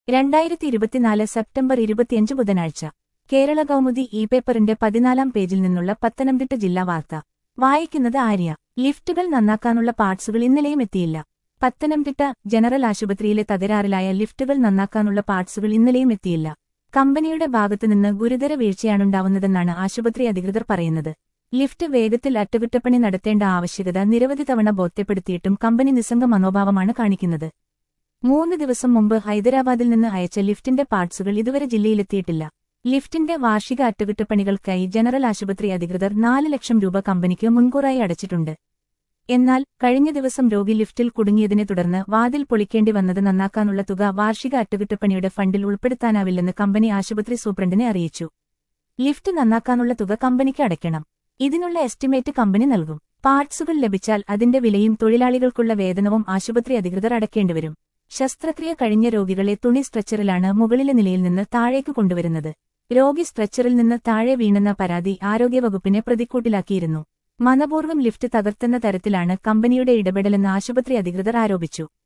രണ്ടായിരത്തി ഇരുപത്തിനാല് സെപ്റ്റംബർ ഇരുപത്തിയഞ്ച് ബുധനാഴ്ച കേരള കൗമുദി ഇ പേപ്പറിന്റെ പതിനാലാം പേജിൽ നിന്നുള്ള പത്തനംതിട്ട ജില്ലാ വാർത്ത വായിക്കുന്നത് ആര്യ ലിഫ്റ്റുകൾ നന്നാക്കാനുള്ള പാർട്സുകൾ ഇന്നലെയും എത്തിയില്ല പത്തനംതിട്ട ജനറൽ ആശുപത്രിയിലെ തകരാറിലായ ലിഫ്റ്റുകൾ നന്നാക്കാനുള്ള പാർട്സുകൾ ഇന്നലെയും എത്തിയില്ല കമ്പനിയുടെ ഭാഗത്തുനിന്ന് ഗുരുതര വീഴ്ചയാണുണ്ടാവുന്നതെന്നാണ് ആശുപത്രി അധികൃതർ പറയുന്നത് ലിഫ്റ്റ് വേഗത്തിൽ അറ്റകുറ്റപ്പണി നടത്തേണ്ട ആവശ്യകത നിരവധി തവണ ബോധ്യപ്പെടുത്തിയിട്ടും കമ്പനി നിസ്സംഗ മനോഭാവമാണ് കാണിക്കുന്നത് മൂന്ന് ദിവസം മുമ്പ് ഹൈദരാബാദിൽ നിന്ന് അയച്ച ലിഫ്റ്റിന്റെ പാർട്സുകൾ ഇതുവരെ ജില്ലയിലെത്തിയിട്ടില്ല ലിഫ്റ്റിന്റെ വാർഷിക അറ്റകുറ്റപ്പണികൾക്കായി ജനറൽ ആശുപത്രി അധികൃതർ നാല് ലക്ഷം രൂപ കമ്പനിക്ക് മുൻകൂറായി അടച്ചിട്ടുണ്ട് എന്നാൽ കഴിഞ്ഞ ദിവസം രോഗി ലിഫ്റ്റിൽ കുടുങ്ങിയതിനെ തുടർന്ന് വാതിൽ പൊളിക്കേണ്ടി വന്നത് നന്നാക്കാനുള്ള തുക വാർഷിക അറ്റകുറ്റപ്പണിയുടെ ഫണ്ടിൽ ഉൾപ്പെടുത്താനാവില്ലെന്ന് കമ്പനി ആശുപത്രി സൂപ്രണ്ടിനെ അറിയിച്ചു ലിഫ്റ്റ് നന്നാക്കാനുള്ള തുക കമ്പനിക്ക് അടയ്ക്കണം ഇതിനുള്ള എസ്റ്റിമേറ്റ് കമ്പനി നൽകും പാർട്സുകൾ ലഭിച്ചാൽ അതിന്റെ വിലയും തൊഴിലാളികൾക്കുള്ള വേതനവും ആശുപത്രി അധികൃതർ അടയ്ക്കേണ്ടിവരും ശസ്ത്രക്രിയ കഴിഞ്ഞ രോഗികളെ തുണി സ്ട്രെച്ചറിലാണ് മുകളിലെ നിലയിൽ നിന്ന് താഴേക്ക് കൊണ്ടുവരുന്നത് രോഗി സ്ട്രെച്ചറിൽ നിന്ന് താഴെ വീണെന്ന പരാതി ആരോഗ്യവകുപ്പിനെ പ്രതിക്കൂട്ടിലാക്കിയിരുന്നു മനപൂർവ്വം ലിഫ്റ്റ് തകർത്തെന്ന തരത്തിലാണ് കമ്പനിയുടെ ഇടപെടലെന്ന് ആശുപത്രി അധികൃതർ ആരോപിച്ചു